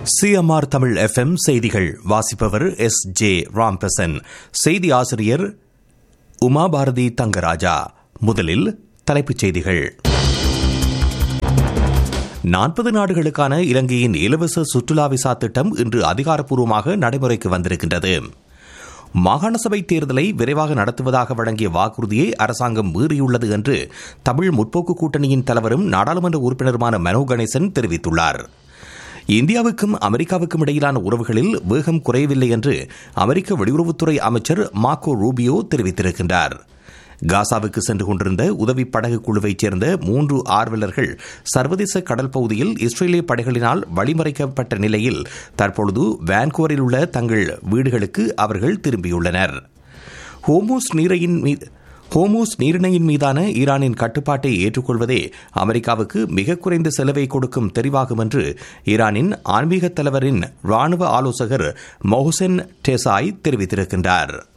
CMR Tamil FM செய்திகள் வாசிப்பவர் S J ராம்பசன் செய்தி ஆசிரியர் உமா பாரதி தங்கராஜா முதலில் தலைப்புச் செய்திகள் நாற்பது நாடுகளுக்கான இலங்கையின் இலவச சுற்றுலா விசா திட்டம் இன்று அதிகாரப்பூர்வமாக நடைமுறைக்கு வந்திருக்கின்றது மாகாண சபை தேர்தலை விரைவாக நடத்துவதாக வழங்கிய வாக்குறுதியை அரசாங்கம் மீறியுள்ளது என்று தமிழ் முற்போக்கு கூட்டணியின் தலைவரும் நாடாளுமன்ற உறுப்பினருமான மனோ கணேசன் தெரிவித்துள்ளார் இந்தியாவுக்கும் அமெரிக்காவுக்கும் இடையிலான உறவுகளில் வேகம் குறையவில்லை என்று அமெரிக்க வெளியுறவுத்துறை அமைச்சர் மார்க்கோ ரூபியோ தெரிவித்திருக்கின்றார் காசாவுக்கு சென்று கொண்டிருந்த உதவி படகு குழுவைச் சேர்ந்த மூன்று ஆர்வலர்கள் சர்வதேச கடல் பகுதியில் இஸ்ரேலிய படைகளினால் வழிமறைக்கப்பட்ட நிலையில் தற்பொழுது வான்கோரில் உள்ள தங்கள் வீடுகளுக்கு அவர்கள் திரும்பியுள்ளனர் ஹோமோஸ் நீரையின் மீது ஹோமோஸ் நீரிணையின் மீதான ஈரானின் கட்டுப்பாட்டை ஏற்றுக்கொள்வதே அமெரிக்காவுக்கு மிக குறைந்த செலவை கொடுக்கும் தெரிவாகும் என்று ஈரானின் ஆன்மீக தலைவரின் ராணுவ ஆலோசகர் மொஹசென் டெசாய் தெரிவித்திருக்கின்றார்